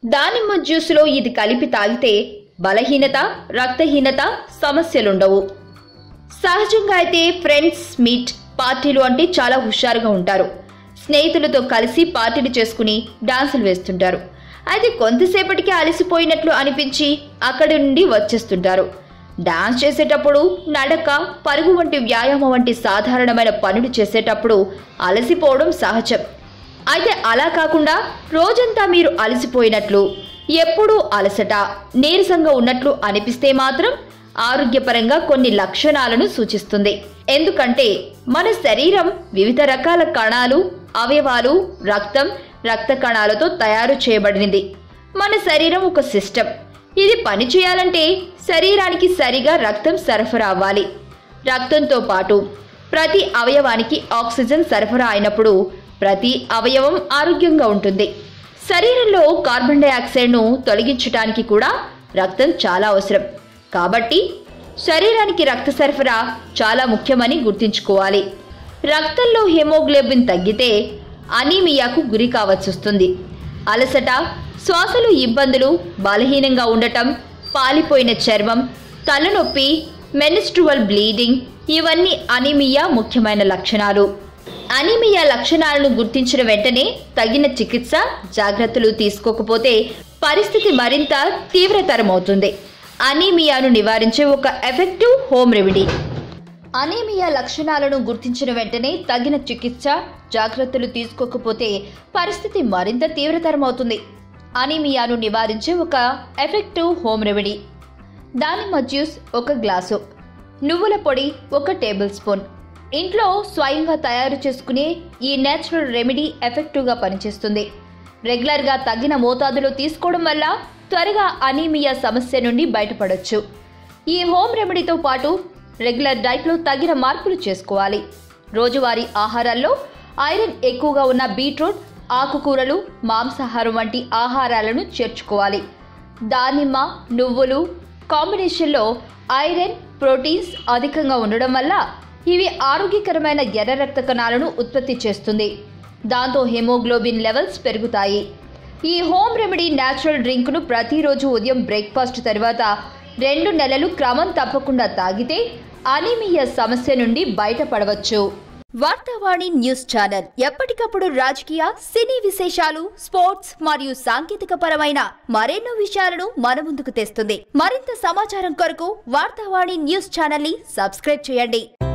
దానిమ్మ జ్యూసులో ఇది కలిపి తాగితే బలహీనత రక్తహీనత సమస్యలుండవు సహజంగా అయితే ఫ్రెండ్స్ మీట్ పార్టీలు అంటే చాలా హుషారుగా ఉంటారు స్నేహితులతో కలిసి పార్టీలు చేసుకుని డాన్సులు వేస్తుంటారు అయితే కొంతసేపటికి అలసిపోయినట్లు అనిపించి అక్కడి నుండి వచ్చేస్తుంటారు డాన్స్ చేసేటప్పుడు నడక పరుగు వంటి వ్యాయామం వంటి సాధారణమైన పనులు చేసేటప్పుడు అలసిపోవడం సహజం అయితే అలా కాకుండా రోజంతా మీరు అలసిపోయినట్లు ఎప్పుడూ అలసట నీరసంగా ఉన్నట్లు అనిపిస్తే మాత్రం ఆరోగ్యపరంగా కొన్ని లక్షణాలను సూచిస్తుంది ఎందుకంటే మన శరీరం వివిధ రకాల కణాలు అవయవాలు రక్తం రక్త కణాలతో తయారు చేయబడినది మన శరీరం ఒక సిస్టమ్ ఇది పని చేయాలంటే శరీరానికి సరిగా రక్తం సరఫరా అవ్వాలి రక్తంతో పాటు ప్రతి అవయవానికి ఆక్సిజన్ సరఫరా అయినప్పుడు ప్రతి అవయవం ఆరోగ్యంగా ఉంటుంది శరీరంలో కార్బన్ డైఆక్సైడ్ను తొలగించడానికి కూడా రక్తం చాలా అవసరం కాబట్టి శరీరానికి రక్త సరఫరా చాలా ముఖ్యమని గుర్తుంచుకోవాలి రక్తంలో హెమోగ్లోబిన్ తగ్గితే అనీమియాకు గురి కావచ్చుస్తుంది అలసట శ్వాసలో ఇబ్బందులు బలహీనంగా ఉండటం పాలిపోయిన చర్మం తలనొప్పి మెనిస్ట్రువల్ బ్లీడింగ్ ఇవన్నీ అనీమియా ముఖ్యమైన లక్షణాలు అనీమియా లక్షణాలను గుర్తించిన వెంటనే తగిన చికిత్స జాగ్రత్తలు తీసుకోకపోతే పరిస్థితి మరింత తీవ్రతరమవుతుంది అనీమియాను నివారించే ఒక ఎఫెక్టివ్ హోమ్ రెమెడీ అనీమియా లక్షణాలను గుర్తించిన వెంటనే తగిన చికిత్స జాగ్రత్తలు తీసుకోకపోతే పరిస్థితి మరింత తీవ్రతరమవుతుంది అనీమియాను నివారించే ఒక ఎఫెక్టివ్ హోమ్ రెమెడీ దానిమ్మ జ్యూస్ ఒక గ్లాసు నువ్వుల పొడి ఒక టేబుల్ స్పూన్ ఇంట్లో స్వయంగా తయారు చేసుకునే ఈ నేచురల్ రెమెడీ ఎఫెక్టివ్గా పనిచేస్తుంది రెగ్యులర్గా తగిన మోతాదులో తీసుకోవడం వల్ల త్వరగా అనీమియా సమస్య నుండి బయటపడొచ్చు ఈ హోమ్ రెమెడీతో పాటు రెగ్యులర్ డైట్లో తగిన మార్పులు చేసుకోవాలి రోజువారీ ఆహారాల్లో ఐరన్ ఎక్కువగా ఉన్న బీట్రూట్ ఆకుకూరలు మాంసాహారం వంటి ఆహారాలను చేర్చుకోవాలి దానిమ్మ నువ్వులు కాంబినేషన్లో ఐరన్ ప్రోటీన్స్ అధికంగా ఉండడం వల్ల ఇవి ఆరోగ్యకరమైన ఎర్ర రక్త కణాలను ఉత్పత్తి చేస్తుంది దాంతో హెమోగ్లోబిన్ లెవెల్స్ పెరుగుతాయి ఈ హోమ్ రెమెడీ న్యాచురల్ డ్రింక్ను ప్రతిరోజు ఉదయం బ్రేక్ఫాస్ట్ తర్వాత రెండు నెలలు క్రమం తప్పకుండా తాగితే అనీమియా సమస్య నుండి బయటపడవచ్చు వార్తావాణి న్యూస్ ఛానల్ ఎప్పటికప్పుడు రాజకీయ సినీ విశేషాలు స్పోర్ట్స్ మరియు సాంకేతిక పరమైన మరెన్నో విషయాలను మన ముందుకు తెస్తుంది మరింత సమాచారం కొరకు వార్తావాణి న్యూస్ ఛానల్ ని సబ్స్క్రైబ్ చేయండి